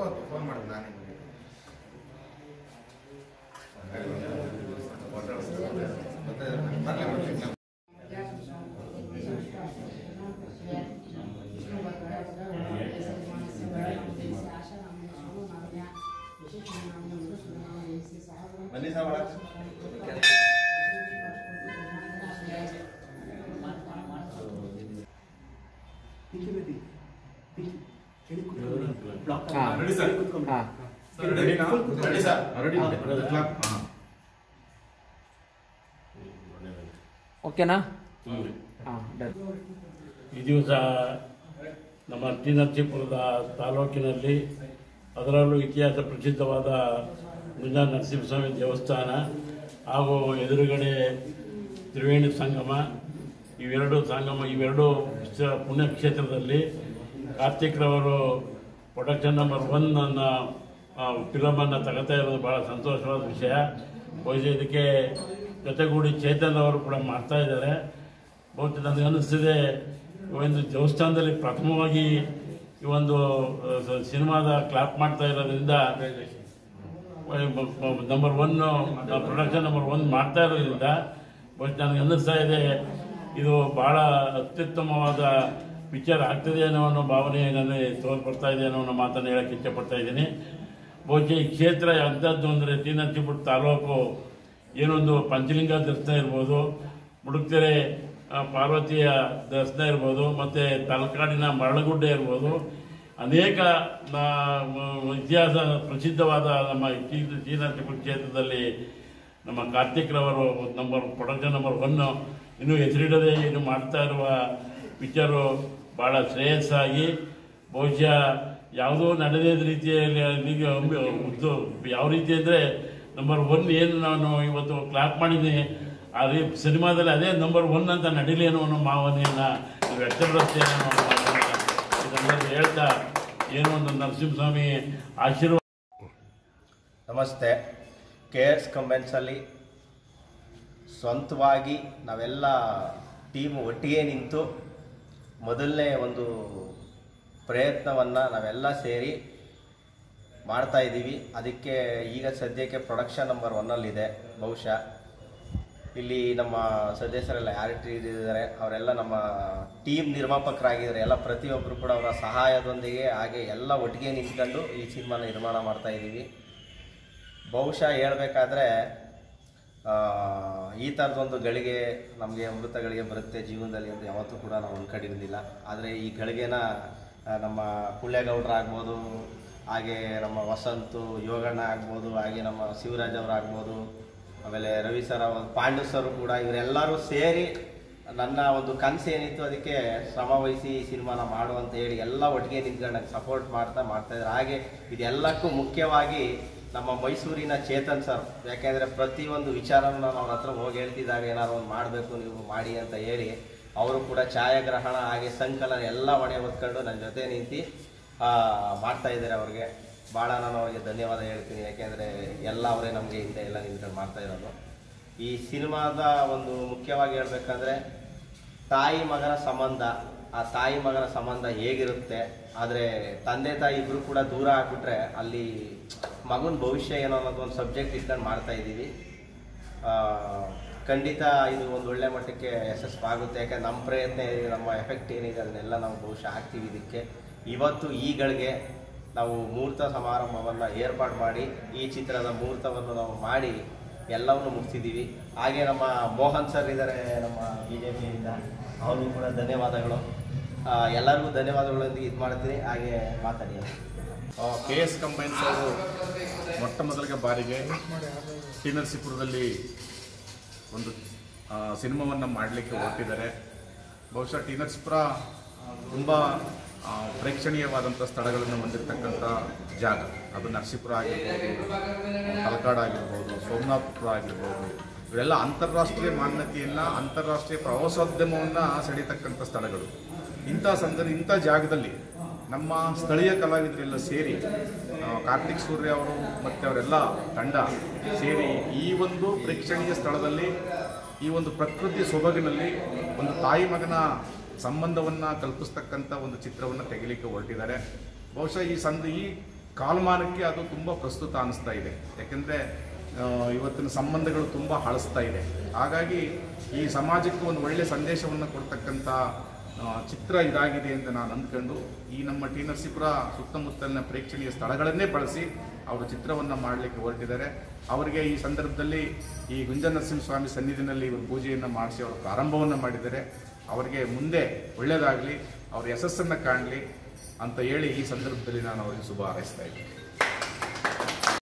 ಹೊತ್ತು ಫೋನ್ ಮಾಡಿದೆ ನಾನು ನಿಮಗೆ ಮತ್ತೆ ಬರ್ಲಿ ಬರ್ಲಿ ಬನ್ನಿ ಸರ್ ಒಳಗೆ. ರೆಡಿ ಸರ್ ಹಾಂ ರೆಡಿನಾ? ರೆಡಿ ಸರ್ ರೆಡಿ ಕ್ಲಾಪ್ ಹಾ ಓಕೆನಾ ಹಾಂ ಡನ್ ಈ ದಿವಸ ನಮ್ಮ ಟಿ ನರಸೀಪುರದ ತಾಲೂಕಿನಲ್ಲಿ ಅದರಲ್ಲೂ ಇತಿಹಾಸ ಪ್ರಸಿದ್ಧವಾದ ಗುಂಜ ನರಸಿಂಹಸ್ವಾಮಿ ದೇವಸ್ಥಾನ ಹಾಗೂ ಎದುರುಗಡೆ ತ್ರಿವೇಣಿ ಸಂಗಮ ಇವೆರಡು ಸಂಗಮ ಇವೆರಡು ಕ್ಷ- ಪುಣ್ಯಕ್ಷೇತ್ರದಲ್ಲಿ ಕಾರ್ತಿಕ್ರವರು ಪ್ರೊಡಕ್ಷನ್ ನಂಬರ್ ಒನ್ ಅನ್ನ ಫಿಲಮನ್ನು ತಗೋತಾ ಇರೋದು ಭಾಳ ಸಂತೋಷವಾದ ವಿಷಯ ಬಹುಶಃ ಇದಕ್ಕೆ ಜೊತೆಗೂಡಿ ಚೇತನ್ ಅವರು ಕೂಡ ಮಾಡ್ತಾ ಇದ್ದಾರೆ ಬಹುಶಃ ನನಗೆ ಅನ್ನಿಸ್ತಿದೆ ಈ ಒಂದು ದೇವಸ್ಥಾನದಲ್ಲಿ ಪ್ರಥಮವಾಗಿ ಈ ಒಂದು ಆ, ಸ- ಸಿನಿಮಾದ ಕ್ಲಾಪ್ ಮಾಡ್ತಾ ಇರೋದ್ರಿಂದ number one production number one ಮಾಡ್ತಾ ಇರೋದ್ರಿಂದ ಬಹುಶಃ ನನಗೆ ಅನ್ನಿಸ್ತಾ ಇದೆ ಇದು ಬಹಳ ಅತ್ಯುತ್ತಮವಾದ ಪಿಕ್ಚರ್ ಆಗ್ತದೆ ಅನ್ನೋ ಅನ್ನೋ ಭಾವನೆ ನನಗೆ ತೋರ್ಪಡ್ತಾ ಇದೆ ಅನ್ನೋ ಅನ್ನೋ ಮಾತನ್ನು ಹೇಳಕ್ಕೆ ಇಷ್ಟಪಡ್ತಾ ಇದ್ದೀನಿ ಬಹುಶಃ ಈ ಕ್ಷೇತ್ರ ಎಂಥದ್ದು ಅಂದರೆ ಟಿ ನರಸೀಪುರ ತಾಲೂಕು ಏನೊಂದು ಪಂಚಲಿಂಗ ದರ್ಶನ ಇರ್ಬೋದು ಮುಡುಕ್ತೆರೆ ಆ, ಪಾರ್ವತಿಯ ದರ್ಶನ ಇರ್ಬೋದು ಮತ್ತು ತಲಕಾಡಿನ ಮರಳಗುಡ್ಡೆ ಇರ್ಬೋದು ಅನೇಕ ನಾ- ಮ- ಇತಿಹಾಸ ಪ್ರಸಿದ್ಧವಾದ ನಮ್ಮ ಟಿ ಟಿ ನರಸೀಪುರ ಕ್ಷೇತ್ರದಲ್ಲಿ ನಮ್ಮ ಕಾರ್ತಿಕ್ರವರು ನಂಬರ್ ಪ್ರೊಡಕ್ಷನ್ ನಂಬರ್ ಒನ್ನು ಇನ್ನೂ ಹೆಸರಿಡದೆ ಇನ್ನು ಮಾಡ್ತಾ ಇರುವ ಪಿಕ್ಚರು ಭಾಳ ಶ್ರೇಯಸ್ಸಾಗಿ ಬಹುಶಃ ಯಾವುದೋ ನಡೆದ ರೀತಿಯಲ್ಲಿ ಈಗ ಉದ್ದು ಯಾವ ರೀತಿ ಅಂದರೆ ನಂಬರ್ ಒನ್ ಏನು ನಾನು ಇವತ್ತು ಕ್ಲಾಪ್ ಮಾಡಿದ್ದೀನಿ ಆ ರೀ ಸಿನಿಮಾದಲ್ಲಿ ಅದೇ ನಂಬರ್ ಒನ್ ಅಂತ ನಡೀಲಿ ಅನ್ನೋ ಅನ್ನೋ ಭಾವನೆಯನ್ನು ವ್ಯಕ್ತಪಡಿಸ್ತೇನೆ ಅನ್ನೋ ಮಾತನ್ನ ಈ ಸಂದರ್ಭದಲ್ಲಿ ಹೇಳ್ತಾ ಏನೋ ಒಂದು ನರಸಿಂಹಸ್ವಾಮಿ ಆಶೀರ್ವಾದ ನಮಸ್ತೆ ಕೆ ಎಸ್ ಕಂಬೆನ್ಸಲ್ಲಿ ಸ್ವಂತವಾಗಿ ನಾವೆಲ್ಲ ಟೀಮ್ ಒಟ್ಟಿಗೆ ನಿಂತು ಮೊದಲನೇ ಒಂದು ಪ್ರಯತ್ನವನ್ನು ನಾವೆಲ್ಲ ಸೇರಿ ಮಾಡ್ತಾ ಇದ್ದೀವಿ ಅದಕ್ಕೆ ಈಗ ಸದ್ಯಕ್ಕೆ ಪ್ರೊಡಕ್ಷನ್ ನಂಬರ್ ಒನ್ನಲ್ಲಿದೆ ಬಹುಶಃ ಇಲ್ಲಿ ನಮ್ಮ ಸದಸ್ಯರೆಲ್ಲ ಯಾರು ಇದ್ದಾರೆ ಅವರೆಲ್ಲ ನಮ್ಮ ಟೀಮ್ ನಿರ್ಮಾಪಕರಾಗಿದ್ದಾರೆ ಎಲ್ಲ ಪ್ರತಿಯೊಬ್ಬರು ಕೂಡ ಅವರ ಸಹಾಯದೊಂದಿಗೆ ಹಾಗೆ ಎಲ್ಲ ಒಟ್ಟಿಗೆ ನಿಂತ್ಕೊಂಡು ಈ ಸಿನಿಮಾನ ನಿರ್ಮಾಣ ಮಾಡ್ತಾ ಇದ್ದೀವಿ ಬಹುಶಃ ಹೇಳಬೇಕಾದ್ರೆ ಈ ಥರದೊಂದು ಗಳಿಗೆ ನಮಗೆ ಅಮೃತ ಗಳಿಗೆ ಬರುತ್ತೆ ಜೀವನದಲ್ಲಿ ಅಂತ ಯಾವತ್ತೂ ಕೂಡ ನಾವು ಅಂದ್ಕೊಂಡಿರಲಿಲ್ಲ ಆದರೆ ಈ ಗಳಿಗೆನ ಆ, ನಮ್ಮ ಕುಳ್ಳೆಗೌಡರಾಗ್ಬೋದು ಹಾಗೆ ನಮ್ಮ ವಸಂತು ಯೋಗಣ್ಣ ಆಗ್ಬೋದು ಹಾಗೆ ನಮ್ಮ ಶಿವರಾಜ್ ಅವರಾಗ್ಬೋದು ಆಮೇಲೆ ರವಿ ಸರ್ ಅವ್ರು, ಪಾಂಡು ಸರ್ ಕೂಡ ಇವರೆಲ್ಲರೂ ಸೇರಿ ನನ್ನ ಒಂದು ಕನಸು ಏನಿತ್ತು ಅದಕ್ಕೆ ಶ್ರಮ ವಹಿಸಿ ಈ ಸಿನಿಮಾನ ಮಾಡು ಅಂತ ಹೇಳಿ ಎಲ್ಲ ಒಟ್ಟಿಗೆ ನಿಂತ್ಕೊಂಡು ನಂಗೆ ಸಪೋರ್ಟ್ ಮಾಡ್ತಾ ಮಾಡ್ತಾ ಇದ್ದಾರೆ ಹಾಗೆ ಇದೆಲ್ಲಕ್ಕೂ ಮುಖ್ಯವಾಗಿ ನಮ್ಮ ಮೈಸೂರಿನ ಚೇತನ್ ಸರ್ ಯಾಕೆಂದರೆ ಪ್ರತಿಯೊಂದು ವಿಚಾರನ ನಾನು ಅವ್ರ ಹತ್ರ ಹೋಗಿ ಹೇಳ್ತಿದ್ದಾಗ ಏನಾದ್ರು ಒಂದು ಮಾಡಬೇಕು ನೀವು ಮಾಡಿ ಅಂತ ಹೇಳಿ ಅವರು ಕೂಡ ಛಾಯಾಗ್ರಹಣ ಹಾಗೆ ಸಂಕಲನ ಎಲ್ಲ ಹೊಣೆ ಹೊತ್ಕೊಂಡು ನನ್ನ ಜೊತೆ ನಿಂತು ಆ, ಮಾಡ್ತಾ ಇದ್ದಾರೆ ಅವ್ರಿಗೆ ಭಾಳ ನಾನು ಅವ್ರಿಗೆ ಧನ್ಯವಾದ ಹೇಳ್ತೀನಿ ಯಾಕೆಂದರೆ ಎಲ್ಲ ಅವರೇ ನಮಗೆ ಹಿಂದೆ ಎಲ್ಲ ನಿಂತ್ಕೊಂಡು ಮಾಡ್ತಾ ಇರೋದು ಈ ಸಿನಿಮಾದ ಒಂದು ಮುಖ್ಯವಾಗಿ ಹೇಳ್ಬೇಕಂದ್ರೆ ತಾಯಿ ಮಗನ ಸಂಬಂಧ ಆ ತಾಯಿ ಮಗನ ಸಂಬಂಧ ಹೇಗಿರುತ್ತೆ ಆದರೆ ತಂದೆ ತಾಯಿ ಇಬ್ಬರು ಕೂಡ ದೂರ ಆಗ್ಬಿಟ್ರೆ ಅಲ್ಲಿ ಮಗನ ಭವಿಷ್ಯ ಏನೋ ಅನ್ನೋದು ಒಂದು ಸಬ್ಜೆಕ್ಟ್ ಇಟ್ಕೊಂಡು ಮಾಡ್ತಾ ಇದ್ದೀವಿ ಆ, ಖಂಡಿತ ಇದು ಒಂದು ಒಳ್ಳೆ ಮಟ್ಟಕ್ಕೆ ಯಶಸ್ಸು ಆಗುತ್ತೆ ಯಾಕಂದ್ರೆ ನಮ್ಮ ಪ್ರಯತ್ನ ಏನಿದೆ ನಮ್ಮ ಎಫೆಕ್ಟ್ ಏನಿದೆ ಅದನ್ನೆಲ್ಲ ನಾವು ಬಹುಶಃ ಹಾಕ್ತೀವಿ ಇದಕ್ಕೆ ಇವತ್ತು ಈಗಳಿಗೆ ನಾವು ಮುಹೂರ್ತ ಸಮಾರಂಭವನ್ನು ಏರ್ಪಾಡು ಮಾಡಿ ಈ ಚಿತ್ರದ ಮುಹೂರ್ತವನ್ನು ನಾವು ಮಾಡಿ ಎಲ್ಲವನ್ನು ಮುಗಿಸಿದ್ದೀವಿ ಹಾಗೆ ನಮ್ಮ ಮೋಹನ್ ಸರ್ ಇದ್ದಾರೆ ನಮ್ಮ ಬಿ ಜೆ ಪಿಯಿಂದ ಅವ್ರಿಗೂ ಕೂಡ ಧನ್ಯವಾದಗಳು ಆ, ಎಲ್ಲರಿಗೂ ಧನ್ಯವಾದಗಳೊಂದಿಗೆ ಇದು ಮಾಡ್ತೀನಿ ಹಾಗೆ ಮಾತಾಡಿ ಕೆ ಎಸ್ ಕಂಬೈನ್ಸ್ ಅವರು ಮೊಟ್ಟ ಮೊದಲಿಗೆ ಬಾರಿಗೆ ಟಿ ನರಸೀಪುರದಲ್ಲಿ ಒಂದು ಸಿನಿಮಾವನ್ನು ಮಾಡಲಿಕ್ಕೆ ಹೊರಟಿದ್ದಾರೆ ಬಹುಶಃ ಟಿ ನರಸೀಪುರ ತುಂಬ ಆ, ಪ್ರೇಕ್ಷಣೀಯವಾದಂಥ ಸ್ಥಳಗಳನ್ನು ಹೊಂದಿರತಕ್ಕಂಥ ಜಾಗ ಅದು ನರಸೀಪುರ ಆಗಿರ್ಬೋದು ತಲಕಾಡು ಆಗಿರ್ಬೋದು ಸೋಮನಾಥಪುರ ಆಗಿರ್ಬೋದು ಇವೆಲ್ಲ ಅಂತಾರಾಷ್ಟ್ರೀಯ ಮಾನ್ಯತೆಯನ್ನು ಅಂತಾರಾಷ್ಟ್ರೀಯ ಪ್ರವಾಸೋದ್ಯಮವನ್ನು ಸೆಳೀತಕ್ಕಂಥ ಸ್ಥಳಗಳು ಇಂಥ ಸಂದರ್ಭ ಇಂಥ ಜಾಗದಲ್ಲಿ ನಮ್ಮ ಸ್ಥಳೀಯ ಕಲಾವಿದರೆಲ್ಲ ಸೇರಿ ಆ, ಕಾರ್ತಿಕ್ ಸೂರ್ಯ ಅವರು ಮತ್ತು ಅವರೆಲ್ಲ ತಂಡ ಸೇರಿ ಈ ಒಂದು ಪ್ರೇಕ್ಷಣೀಯ ಸ್ಥಳದಲ್ಲಿ ಈ ಒಂದು ಪ್ರಕೃತಿ ಸೊಬಗಿನಲ್ಲಿ ಒಂದು ತಾಯಿ ಮಗನ ಸಂಬಂಧವನ್ನು ಕಲ್ಪಿಸ್ತಕ್ಕಂಥ ಒಂದು ಚಿತ್ರವನ್ನು ತೆಗಿಲಿಕ್ಕೆ ಹೊರಟಿದ್ದಾರೆ ಬಹುಶಃ ಈ ಸಂದ ಈ ಕಾಲಮಾನಕ್ಕೆ ಅದು ತುಂಬ ಪ್ರಸ್ತುತ ಅನಿಸ್ತಾ ಇದೆ ಯಾಕೆಂದರೆ ಇವತ್ತಿನ ಸಂಬಂಧಗಳು ತುಂಬ ಹಳಸ್ತಾ ಇದೆ ಹಾಗಾಗಿ ಈ ಸಮಾಜಕ್ಕೆ ಒಂದು ಒಳ್ಳೆಯ ಸಂದೇಶವನ್ನು ಕೊಡ್ತಕ್ಕಂಥ ಆ, ಚಿತ್ರ ಇದಾಗಿದೆ ಅಂತ ನಾನು ಅಂದ್ಕೊಂಡು ಈ ನಮ್ಮ ಟಿ ನರಸೀಪುರ ಸುತ್ತಮುತ್ತಲಿನ ಪ್ರೇಕ್ಷಣೀಯ ಸ್ಥಳಗಳನ್ನೇ ಬಳಸಿ ಅವರು ಚಿತ್ರವನ್ನು ಮಾಡಲಿಕ್ಕೆ ಹೊರಟಿದ್ದಾರೆ ಅವರಿಗೆ ಈ ಸಂದರ್ಭದಲ್ಲಿ ಈ ಗುಂಜ ನರಸಿಂಹಸ್ವಾಮಿ ಸನ್ನಿಧಿನಲ್ಲಿ ಒಂದು ಪೂಜೆಯನ್ನು ಮಾಡಿಸಿ ಅವರು ಪ್ರಾರಂಭವನ್ನು ಮಾಡಿದ್ದಾರೆ ಅವರಿಗೆ ಮುಂದೆ ಒಳ್ಳೆಯದಾಗಲಿ ಅವ್ರ ಯಶಸ್ಸನ್ನು ಕಾಣಲಿ ಅಂತ ಹೇಳಿ ಈ ಸಂದರ್ಭದಲ್ಲಿ ನಾನು ಅವರಿಗೆ ಶುಭ ಹಾರೈಸ್ತಾ ಇದ್ದೀನಿ